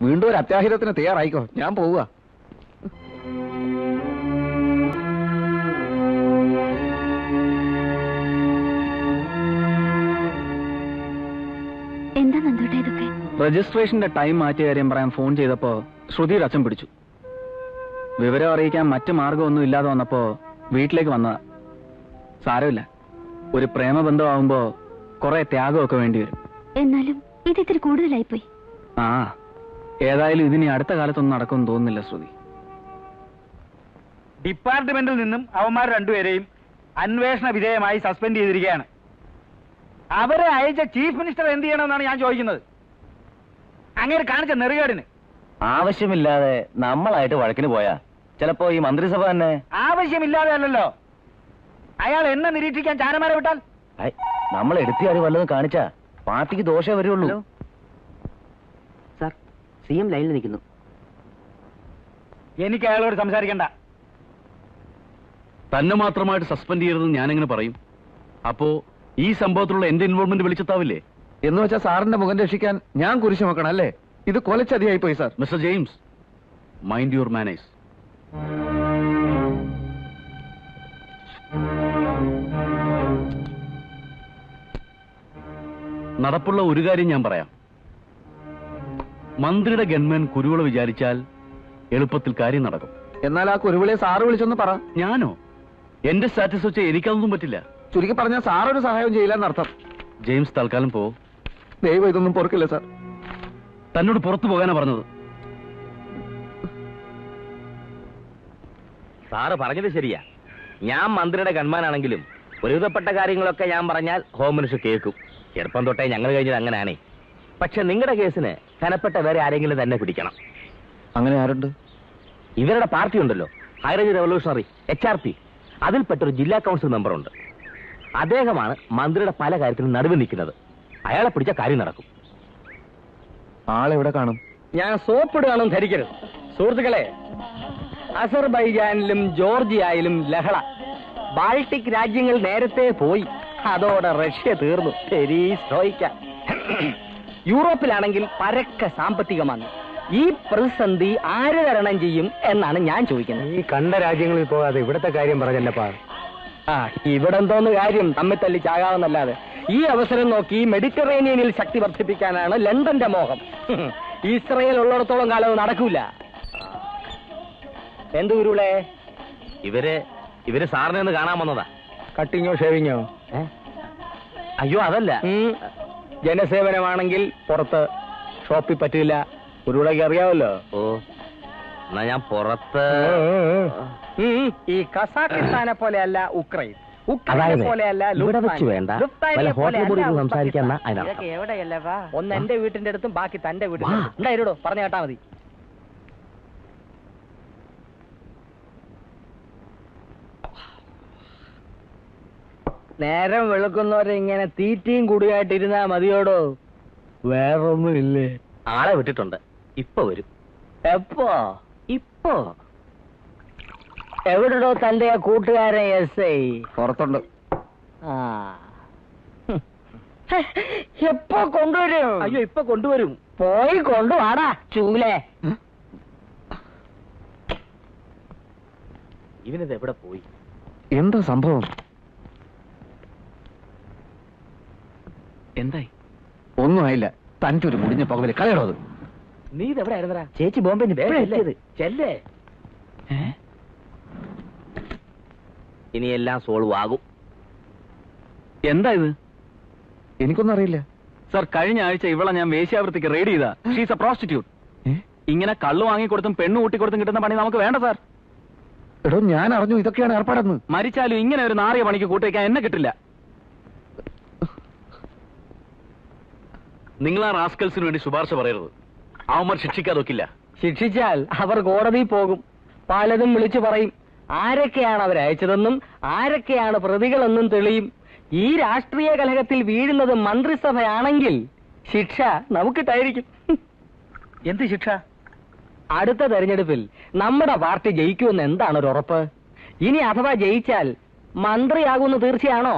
വീണ്ടും ഒരു അത്യാഹിതത്തിന് തയ്യാറായിക്കോ ഞാൻ പോവുക എന്താ നന്ദോട്ടെ ഇതൊക്കെ രജിസ്ട്രേഷന്റെ ടൈം മാറ്റിയ കാര്യം പറയാൻ ഫോൺ ചെയ്തപ്പോ ശ്രുതിയുടെ അച്ഛൻ പിടിച്ചു വിവരം അറിയിക്കാൻ മറ്റു മാർഗമൊന്നും ഇല്ലാതെ വന്നപ്പോ വീട്ടിലേക്ക് വന്നതാ സാരമില്ല ഒരു പ്രേമബന്ധമാവുമ്പോ കുറെ ത്യാഗമൊക്കെ വേണ്ടി വരും എന്നാലും ഇത് ഇത്തിരി കൂടുതലായിപ്പോയി ആ ഏതായാലും ഇതിനി അടുത്ത കാലത്തൊന്നും നടക്കുമെന്ന് തോന്നുന്നില്ല ശ്രുതി ഡിപ്പാർട്ട്മെന്റിൽ നിന്നും അവന്മാർ രണ്ടുപേരെയും അന്വേഷണ വിധേയമായി സസ്പെൻഡ് ചെയ്തിരിക്കുകയാണ് അവരെ അയച്ച ചീഫ് മിനിസ്റ്റർ എന്ത് ചെയ്യണമെന്നാണ് ഞാൻ ചോദിക്കുന്നത് അങ്ങനെ കാണിച്ച നെറുകേടിന് ആവശ്യമില്ലാതെ നമ്മളായിട്ട് വഴക്കിന് പോയാ ചിലപ്പോ ഈ മന്ത്രിസഭ തന്നെ ആവശ്യമില്ലാതെ അല്ലല്ലോ അയാൾ എന്നെ നിരീക്ഷിക്കാൻ ചാനമാരെ വിട്ടാൽ ഐ, നമ്മൾ എടുത്തിയാടി വല്ലതും കാണിച്ചാ പാർട്ടിക്ക് ദോഷേ വരുള്ളൂ സാർ സി എം ലൈനിൽ നിൽക്കുന്നു എനിക്ക് അയാളോട് സംസാരിക്കണ്ട തന്നെ മാത്രമായിട്ട് സസ്പെൻഡ് ചെയ്യരുതെന്ന് ഞാനെങ്ങനെ പറയും അപ്പോ ഈ സംഭവത്തിലുള്ള എന്റെ ഇൻവോൾവ്മെന്റ് വിളിച്ചെത്താവില്ലേ എന്ന് വെച്ചാൽ സാറിന്റെ മുഖം രക്ഷിക്കാൻ ഞാൻ കുരിശു വെക്കണം അല്ലേ ഇത് കൊലച്ചതിയായി പോയി sir mister James mind your manners നടപ്പുള്ള ഒരു കാര്യം ഞാൻ പറയാം മന്ത്രിയുടെ ഗൺമാൻ കുരുവിള വിചാരിച്ചാൽ എളുപ്പത്തിൽ കാര്യം നടക്കും എന്നാൽ ആ കുരുവിളെ സാറ് വിളിച്ചൊന്ന് പറ ഞാനോ എന്റെ സ്റ്റാറ്റസ് വെച്ച് എനിക്കതൊന്നും പറ്റില്ല ചുരുക്കി പറഞ്ഞാൽ സാറൊരു സഹായം ചെയ്യില്ല എന്നർത്ഥം ജെയിംസ് തൽക്കാലം പോ ദൈവം ഇതൊന്നും പൊറുക്കില്ല സാർ തന്നോട് പുറത്തു പോകാനാ പറഞ്ഞത് സാറ് പറഞ്ഞത് ശരിയാ ഞാൻ മന്ത്രിയുടെ ഗൺമാനാണെങ്കിലും ഒരുവിധപ്പെട്ട കാര്യങ്ങളൊക്കെ ഞാൻ പറഞ്ഞാൽ ഹോം മിനിസ്റ്റർ കേൾക്കും ചെറുപ്പം തൊട്ടേ ഞങ്ങൾ കഴിഞ്ഞത് അങ്ങനെയാണേ പക്ഷെ നിങ്ങളുടെ കേസിന് കനപ്പെട്ട വേറെ ആരെങ്കിലും തന്നെ പിടിക്കണം അങ്ങനെ ആരുണ്ട് ഇവരുടെ പാർട്ടി ഉണ്ടല്ലോ high range revolutionary H R P അതിൽപ്പെട്ടൊരു ജില്ലാ കൗൺസിൽ മെമ്പറുണ്ട് അദ്ദേഹമാണ് മന്ത്രിയുടെ പല കാര്യത്തിലും നടുവ് നിൽക്കുന്നത് അയാളെ പിടിച്ച കാര്യം നടക്കും ആളെവിടെ കാണും ഞാൻ സോപ്പിടുകയാണെന്ന് ധരിക്കരുത് സുഹൃത്തുക്കളെ അസർബൈജാനിലും ജോർജിയയിലും ലഹള ബാൾട്ടിക് രാജ്യങ്ങൾ നേരത്തെ പോയി അതോടെ റഷ്യ തീർന്നു ശരി സ്ട്രോയിക്ക യൂറോപ്പിലാണെങ്കിൽ പരക്ക സാമ്പത്തികമാണ് ഈ പ്രതിസന്ധി ആര് തരണം ചെയ്യും എന്നാണ് ഞാൻ ചോദിക്കുന്നത് ഈ കണ്ട രാജ്യങ്ങളിൽ പോകാതെ ഇവിടത്തെ കാര്യം പറഞ്ഞല്ലപ്പാ ആ ഇവിടെ എന്തോന്ന് കാര്യം തമ്മിൽ തല്ലി ചാകാവുന്നല്ലാതെ ഈ അവസരം നോക്കി മെഡിറ്ററേനിയനിൽ ശക്തി വർദ്ധിപ്പിക്കാനാണ് ലണ്ടന്റെ മോഹം ഇസ്രയേൽ ഉള്ളിടത്തോളം കാലം അത് നടക്കൂല എന്ത് ഗുരുളെ ഇവര് ഇവര് സാറിനെ ഒന്ന് കാണാൻ വന്നതാ കട്ടിങ്ങോ ഷേവിങ്ങോ ഏ? അയ്യോ അതല്ല ഉം. ജനസേവനമാണെങ്കിൽ പുറത്ത് ഷോപ്പിൽ പറ്റില്ല ഗുരുളയ്ക്ക് അറിയാമല്ലോ ഓ എന്നാ ഞാൻ പുറത്ത് ഉം. ഈ കസാഖിസ്ഥാനെ പോലെയല്ല ഉക്രൈൻ ഉക്രൈനെ അതായത് പോലെയല്ല ഇവിടെ ലുഫ്താൻ. വെച്ച് വേണ്ട ലുഫ്താനിയെ വല്ല ഹോട്ടൽ പോലെയല്ല മുറിയിൽ ഉസ്ബെക്കിസ്ഥാൻ. സംസാരിക്കാന്നാ അതിനർത്ഥം ഒന്ന് എന്റെ വീട്ടിന്റെ അടുത്തും ബാക്കി തന്റെ വീട്ടിന്റെ അടുത്തും. ഉണ്ടായിരുടോ പറഞ്ഞു കേട്ടാ മതി നേരം വെളുക്കുന്നവരെ ഇങ്ങനെ തീറ്റയും കുടിയായിട്ട് ഇരുന്നാ മതിയോടോ വേറൊന്നും ഇല്ലേ ആളെ വിട്ടിട്ടുണ്ട് ഇപ്പൊ വരും എപ്പോ ഇപ്പോ എവിടെടോ തന്റെ ആ കൂട്ടുകാരൻ എസ് ഐ പുറത്തുണ്ട് ആ എപ്പോ കൊണ്ടുവരും അയ്യോ ഇപ്പൊ കൊണ്ടുവരും പോയി കൊണ്ടുവാടാ ചൂലേ ഇവനിത് എവിടെ പോയി എന്താ സംഭവം എന്തായി ഒന്നും ആയില്ല തനിക്കൊരു മുടിഞ്ഞ പകവല് കളയടോ അത് നീ ഇത് എവിടെ ആയിരുന്നടാ ചേച്ചി ബോംബെ ചെല്ലേ ഇനി എല്ലാം സോൾവ് ആകും എന്താ ഇത് എനിക്കൊന്നും അറിയില്ല സർ കഴിഞ്ഞ ആഴ്ച ഇവളെ ഞാൻ വേശ്യാവൃത്തിക്ക് റെയ്ഡ് ചെയ്താ ഷീസ് എ പ്രോസ്റ്റിറ്റ്യൂട്ട് ഏ? ഇങ്ങനെ കള്ളു വാങ്ങിക്കൊടുത്തും പെണ്ണ് കൂട്ടിക്കൊടുത്തും കിട്ടുന്ന പണി നമുക്ക് വേണ്ട സാർ എടോ ഞാൻ അറിഞ്ഞു ഇതൊക്കെയാണ് ഏർപ്പാടെന്ന് മരിച്ചാലും ഇങ്ങനെ ഒരു നാറിയ പണിക്ക് കൂട്ടിവെക്കാൻ എന്നെ കിട്ടില്ല നിങ്ങൾ ആ റാസ്കൽസിന് വേണ്ടി ശുപാർശ പറയരുത് അവന്മാർ ശിക്ഷിക്കാതൊക്കില്ല ശിക്ഷിച്ചാൽ അവർ കോടതി പോകും പലതും വിളിച്ചു പറയും ആരൊക്കെയാണ് അവരയച്ചതെന്നും ആരൊക്കെയാണ് പ്രതികളെന്നും തെളിയും ഈ രാഷ്ട്രീയ കലഹത്തിൽ വീഴുന്നത് മന്ത്രിസഭയാണെങ്കിൽ ശിക്ഷ നമുക്കിട്ടായിരിക്കും എന്ത് ശിക്ഷ അടുത്ത തെരഞ്ഞെടുപ്പിൽ നമ്മുടെ പാർട്ടി ജയിക്കുമെന്ന് എന്താണ് ഒരു ഉറപ്പ് ഇനി അഥവാ ജയിച്ചാൽ മന്ത്രിയാകുമെന്ന് തീർച്ചയാണോ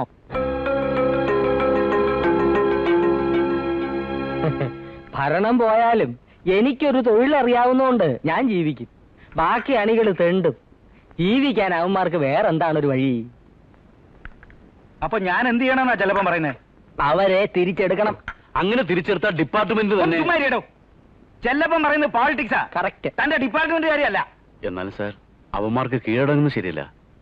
ഭരണം പോയാലും എനിക്കൊരു തൊഴിലറിയാവുന്നതുകൊണ്ട് ഞാൻ ജീവിക്കും ബാക്കി അണികൾ തെണ്ടും ജീവിക്കാൻ അവന്മാർക്ക് വേറെന്താണ് ഒരു വഴി അപ്പൊ ഞാൻ എന്ത് ചെയ്യണമെന്നാ ചിലപ്പം പറയുന്നത് അവരെ തിരിച്ചെടുക്കണം അങ്ങനെ തിരിച്ചെടുത്ത ഡിപ്പാർട്ട്മെന്റ് തന്നെ ചെല്ലപ്പം പറയുന്നത് പോളിറ്റിക്സാ കറക്റ്റ് തന്റെ ഡിപ്പാർട്ട്മെന്റ് കാര്യമല്ല എന്നാലും സാർ അവന്മാർക്ക് കീഴടങ്ങുന്നത് ശരിയല്ല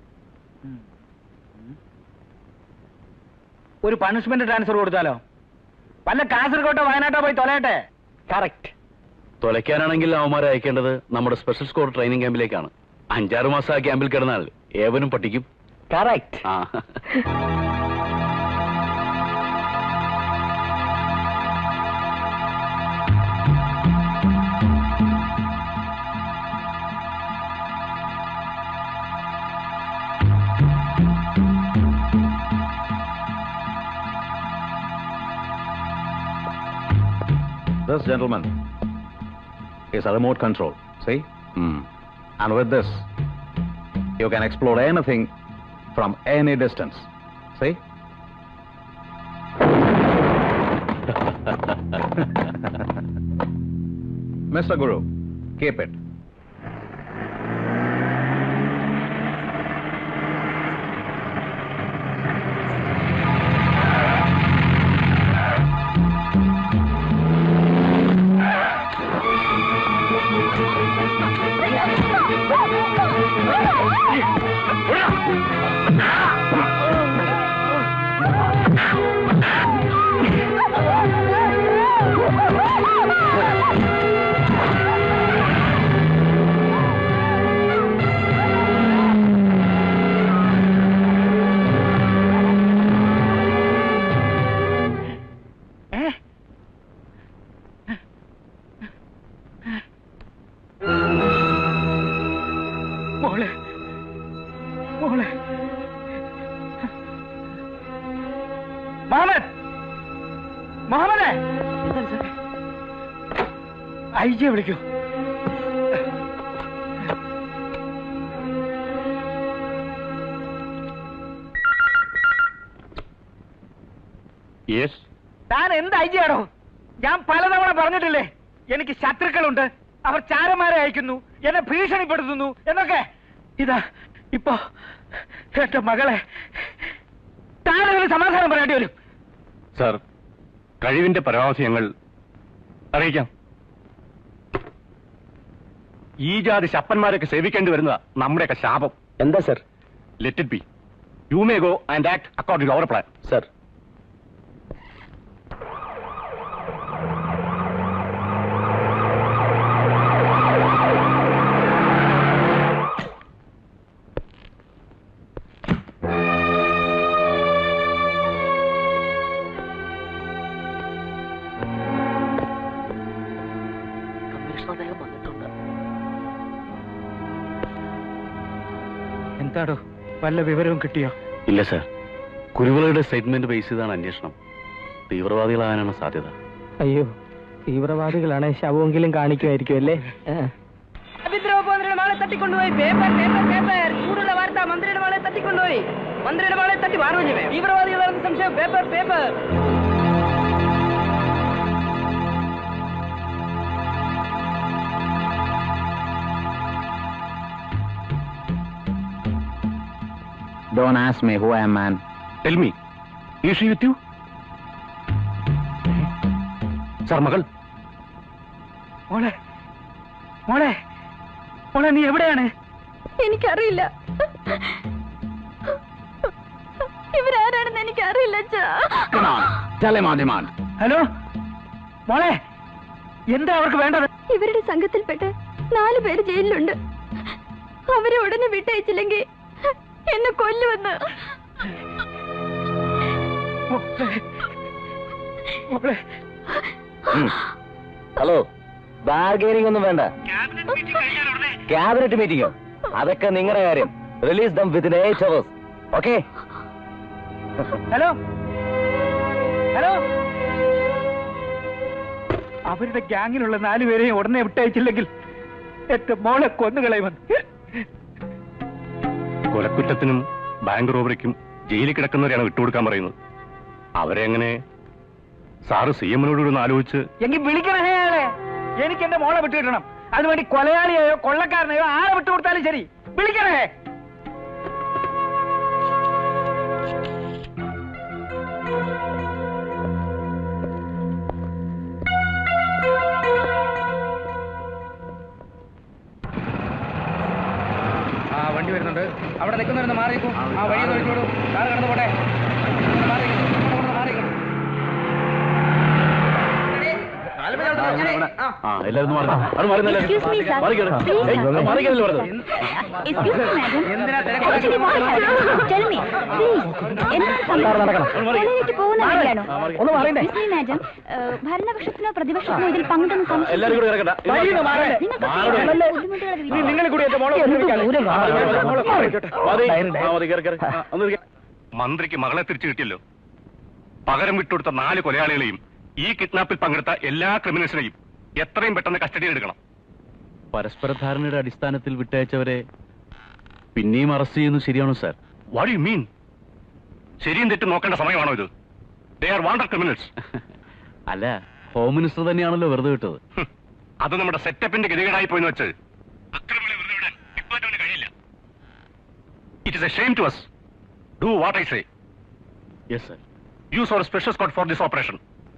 ഒരു പണിഷ്മെന്റ് ട്രാൻസ്ഫർ കൊടുത്താലോ വല്ല കാസർഗോട്ടോ വയനാട്ടോ പോയി തൊലയട്ടെ കറക്റ്റ് തുലയ്ക്കാനാണെങ്കിൽ അവന്മാരെ അയക്കേണ്ടത് നമ്മുടെ സ്പെഷ്യൽ സ്കോർ ട്രെയിനിങ് ക്യാമ്പിലേക്കാണ് അഞ്ചാറ് മാസം ആ ക്യാമ്പിൽ കിടന്നാൽ ഏവനും പഠിക്കും കറക്റ്റ് ആ This gentleman is a remote control. See? ഉം. And with this, you can explore anything from any distance. See? Mr. Guru, keep it. മോളെ മോളെ മുഹമ്മദ് മുഹമ്മദേ ഐ ജിയെ വിളിക്കൂ യെസ് താൻ എന്ത് ഐ ജിയാണോ ഞാൻ പലതവണ പറഞ്ഞിട്ടില്ലേ എനിക്ക് ശത്രുക്കളുണ്ട് അവർ ചാരന്മാരെ അയക്കുന്നു എന്നെ ഭീഷണിപ്പെടുത്തുന്നു എന്നൊക്കെ ഇതാ ഇപ്പോ എന്റെ മകളെ താനെങ്കിലും സമാധാനം പറയേണ്ടി വരും സാർ കഴിവിന്റെ പരമാവധി ഞങ്ങൾ അറിയിക്കാം ഈ ജാതി ശപ്പന്മാരൊക്കെ സേവിക്കേണ്ടി വരുന്ന നമ്മുടെയൊക്കെ ശാപം എന്താ sir let it be you may go and act according to our plan sir എന്താടോ വല്ല വിവരവും കിട്ടിയോ ഇല്ല സാർ കുരുവിളയുടെ സ്റ്റേറ്റ്മെന്റ് ബേസ് ചെയ്താണ് അന്വേഷണം തീവ്രവാദികളാകാനാണ് സാധ്യത അയ്യോ തീവ്രവാദികളാണ് ശവമെങ്കിലും കാണിക്കുമായിരിക്കും അല്ലേ മന്ത്രിയുടെ മകളെ തട്ടിക്കൊണ്ടുപോയി പേപ്പർ പേപ്പർ പേപ്പർ ചൂടുള്ള വാർത്ത മന്ത്രിയുടെ മകളെ തട്ടിക്കൊണ്ടുപോയി മന്ത്രിയുടെ മകളെ തട്ടി മാറുവഞ്ഞു തീവ്രവാദികളാണെന്ന് സംശയം paper paper Don't ask me who I am, man. Tell me is she with you sir മകൾ മോളെ മോളെ മോളെ നീ എവിടെയാണ് എനിക്കറിയില്ല ഇവരാരാണെന്ന് എനിക്കറിയില്ല അച്ഛാ Come on, tell him our demand. Hello മോളെ എന്താ അവർക്ക് വേണ്ടത് ഇവരുടെ സംഘത്തിൽപ്പെട്ട് നാലു പേര് ജയിലിലുണ്ട് അവരെ ഉടനെ വിട്ടയച്ചില്ലെങ്കിൽ എന്നെ കൊല്ലുമെന്ന് മോളെ മോളെ ഹലോ ബാർഗെയിനിങ് ഒന്നും വേണ്ട ക്യാബിനറ്റ് മീറ്റിംഗോ അതൊക്കെ നിങ്ങളുടെ കാര്യം release them within eight hours okay hello hello അവരുടെ ഗ്യാങ്ങിലുള്ള നാലുപേരെയും ഉടനെ വിട്ടയച്ചില്ലെങ്കിൽ എന്റെ മോളെ കൊന്നുകളയുമെന്ന് കൊലക്കുറ്റത്തിനും ബാങ്ക് റോബറിക്കും ജയിലിൽ കിടക്കുന്നവരെയാണ് വിട്ടുകൊടുക്കാൻ പറയുന്നത് അവരെ എങ്ങനെ സാറ് സി എമ്മിനോട് ഒന്ന് ആലോചിച്ച് എങ്കിൽ വിളിക്കണേ അയാളെ എനിക്ക് എന്റെ മോളെ വിട്ടു കിട്ടണം അതിനുവേണ്ടി കൊലയാളിയെയോ കൊള്ളക്കാരനെയോ ആരെ വിട്ടു കൊടുത്താലും ശരി വിളിക്കണേ ആ വണ്ടി വരുന്നുണ്ട് അവിടെ നിൽക്കുന്നവരുന്ന് മാറിയിരിക്കും ആ വഴി ഒഴിച്ചോളൂ കാർ കടന്നു പോട്ടെ മാറി മാറി ആ എല്ലാവരും ഒന്ന് മാറി. അവിടെ മാറി നില്ല്. Excuse me, sir. മാറി കേറ്. Please, ഏയ്, sir. മാറി കേറില്ല പറഞ്ഞത്. Excuse me, madam. എന്തിനാ തിരക്ക് What do you want, sir? Tell me, please. എന്താണ് സംഭവം? കൊലയിലേക്ക് പോകുന്ന വഴിയാണോ? ഒന്ന് മാറിണ്ടേ Excuse me, madam. ഏഹ്, ഭരണപക്ഷത്തിനോ പ്രതിപക്ഷത്തിനോ ഇതിൽ പങ്കിട്ടെന്ന് സംശയം എല്ലാവരും കൂടി ഇറക്കണ്ട. ഇത് വഴിയിൽ നിന്ന് മാറണ്ടേ? നിങ്ങൾക്ക് മാറണ്ടേ? കേൾക്കുന്ന ബുദ്ധിമുട്ടുകൾ നീ വിവരിക്കാം. നിങ്ങൾ കൂടി എന്റെ മോളെ ഒന്ന് വിളിക്കാല്ലേ? ദൂരം ആ, കാണാം. മതി, മോളെ മതി. വിളിക്കട്ടെ. മതി. ആ, മതി, കേറ്, കേറ്. ആ, ഒന്ന് ഇരിക്ക്. മന്ത്രിക്ക് മകളെ തിരിച്ചു കിട്ടിയല്ലോ പകരം വിട്ടുകൊടുത്ത നാല് കൊലയാളികളെയും ഈ കിഡ്നാപ്പിൽ പങ്കെടുത്ത എല്ലാ ക്രിമിനൽസിനെയും എത്രയും പെട്ടെന്ന് കസ്റ്റഡിയിൽ എടുക്കണം പരസ്പര ധാരണയുടെ അടിസ്ഥാനത്തിൽ വിട്ടയച്ചവരെ പിന്നെയും അറസ്റ്റ് ചെയ്യുന്നത് ശരിയാണോ സാർ വാട്ട് യു മീൻ ശരിയും തെറ്റും നോക്കേണ്ട സമയമാണോ ഇത് ദേ ആർ വാണ്ടഡ് ക്രിമിനൽസ് അല്ല ഹോം മിനിസ്റ്റർ തന്നെയാണല്ലോ വെറുതെ വിട്ടത് അത് നമ്മുടെ സെറ്റപ്പിന്റെ ഗതികേടായി പോയെന്ന് വെച്ച് അക്രമികളെ വെറുതെ വിടാൻ ഡിപ്പാർട്ട്മെന്റ് കഴിയില്ല it is a shame to us do what I say yes sir use our special squad for this operation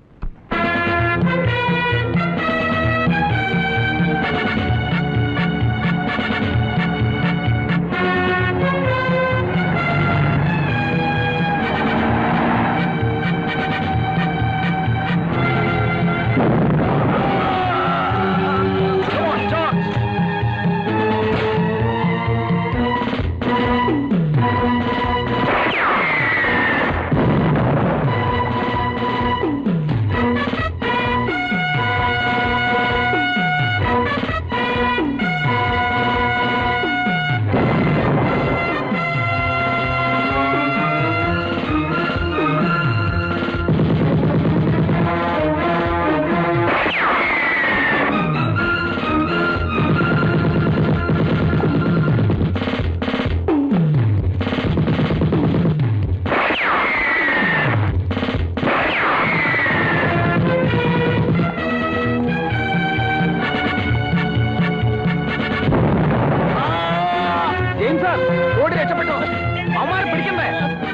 James sir ഓടി രക്ഷപ്പെട്ടോ അവന്മാരെ പിടിക്കണ്ടേ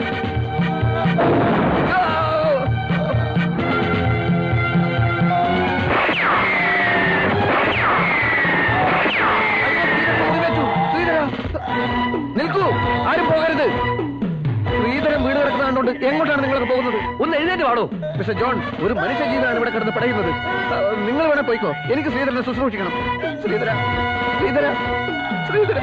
നിൽക്കൂ ആരും പോകരുത് ശ്രീധരൻ വീട് കിടക്കുന്ന കണ്ടോണ്ട് എങ്ങോട്ടാണ് നിങ്ങളൊക്കെ പോകുന്നത് ഒന്ന് എഴുന്നേറ്റ് പാടോ മിസ്റ്റർ ജോൺ ഒരു മനുഷ്യ ജീവനാണ് ഇവിടെ കിടന്ന് പടയുന്നത് ആ, നിങ്ങൾ വേണേ പോയിക്കോ എനിക്ക് ശ്രീധരനെ ശുശ്രൂഷിക്കണം ശ്രീധര ശ്രീധര ശ്രീധര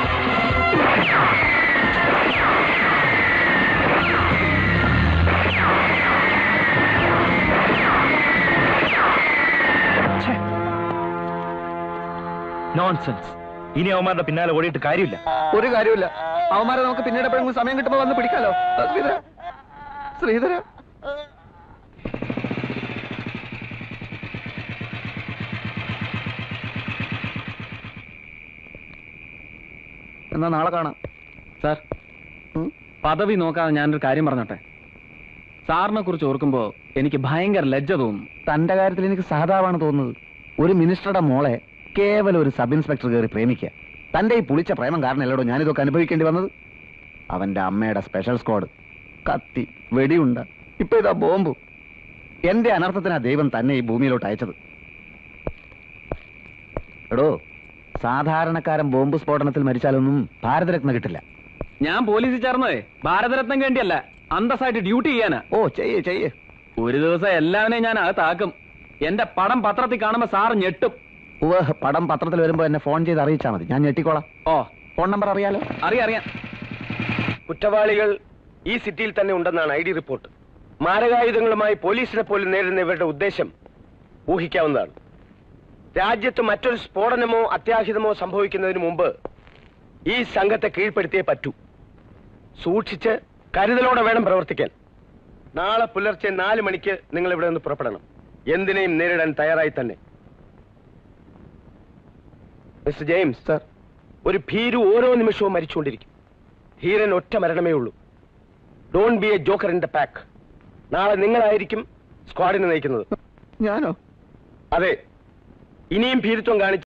നോൺസെൻസ് ഇനി അവന്മാരുടെ പിന്നാലെ ഓടിയിട്ട് കാര്യമില്ല ഒരു കാര്യമില്ല അവന്മാരെ നമുക്ക് പിന്നീട് എപ്പോഴെങ്കിലും സമയം കിട്ടുമ്പോ വന്ന് പിടിക്കാലോ ആ, ശ്രീധര ശ്രീധര എന്നാ നാളെ കാണാം സാർ ഉം? പദവി നോക്കാതെ ഞാനൊരു കാര്യം പറഞ്ഞോട്ടെ സാറിനെ കുറിച്ച് ഓർക്കുമ്പോ എനിക്ക് ഭയങ്കര ലജ്ജ തോന്നും തന്റെ കാര്യത്തിൽ എനിക്ക് സഹതാവാണ് തോന്നുന്നത് ഒരു മിനിസ്റ്ററുടെ മോളെ കേവലം ഒരു സബ് ഇൻസ്പെക്ടർ കയറി പ്രേമിക്കുക തന്റെ ഈ പുളിച്ച പ്രേമം കാരണമല്ലടോ ഞാനിതൊക്കെ അനുഭവിക്കേണ്ടി വന്നത് അവന്റെ അമ്മയുടെ സ്പെഷ്യൽ സ്ക്വാഡ് കത്തി വെടിയുണ്ട ഇപ്പൊ ഇതാ ബോംബും എന്റെ അനർത്ഥത്തിനാ ദൈവം തന്നെ ഈ ഭൂമിയിലോട്ട് അയച്ചത് എടോ സാധാരണക്കാരൻ ബോംബ് സ്ഫോടനത്തിൽ മരിച്ചാലൊന്നും ഭാരതരത്ന കിട്ടില്ല ഞാൻ പോലീസിൽ ചേർന്നതേ ഭാരതരത്നം വേണ്ടിയല്ല അന്തസ്സായിട്ട് ഡ്യൂട്ടി ചെയ്യാനാ ഓ ചെയ്യേ ചെയ്യേ ഒരു ദിവസം എല്ലാവരെയും ഞാൻ അകത്താക്കും എന്റെ പടം പത്രത്തിൽ കാണുമ്പോ സാർ ഞെട്ടും ഉവ്വ് പടം പത്രത്തിൽ വരുമ്പോ എന്നെ ഫോൺ ചെയ്ത് അറിയിച്ചാൽ മതി ഞാൻ ഞെട്ടിക്കോളാം ഓ ഫോൺ നമ്പർ അറിയാലോ അറിയാം അറിയാം കുറ്റവാളികൾ ഈ സിറ്റിയിൽ തന്നെ ഉണ്ടെന്നാണ് ഐ ഡി റിപ്പോർട്ട് മാരകായുധങ്ങളുമായി പോലീസിനെ പോലും നേരിടുന്ന ഇവരുടെ ഉദ്ദേശം ഊഹിക്കാവുന്നതാണ് രാജ്യത്ത് മറ്റൊരു സ്ഫോടനമോ അത്യാഹിതമോ സംഭവിക്കുന്നതിന് മുമ്പ് ഈ സംഘത്തെ കീഴ്പ്പെടുത്തിയേ പറ്റൂ സൂക്ഷിച്ച് കരുതലോടെ വേണം പ്രവർത്തിക്കാൻ നാളെ പുലർച്ചെ നാല് മണിക്ക് നിങ്ങൾ ഇവിടെ നിന്ന് പുറപ്പെടണം എന്തിനേയും നേരിടാൻ തയ്യാറായി തന്നെ മിസ്റ്റർ ജെയിംസ് സർ ഒരു ഭീരു ഓരോ നിമിഷവും മരിച്ചുകൊണ്ടിരിക്കും ധീരൻ ഒറ്റ മരണമേ ഉള്ളൂ don't be a joker in the pack നാളെ നിങ്ങളായിരിക്കും സ്ക്വാഡിനെ നയിക്കുന്നത് ഞാനോ അതെ ഇനിയും ഭീരുത്വം കാണിച്ച്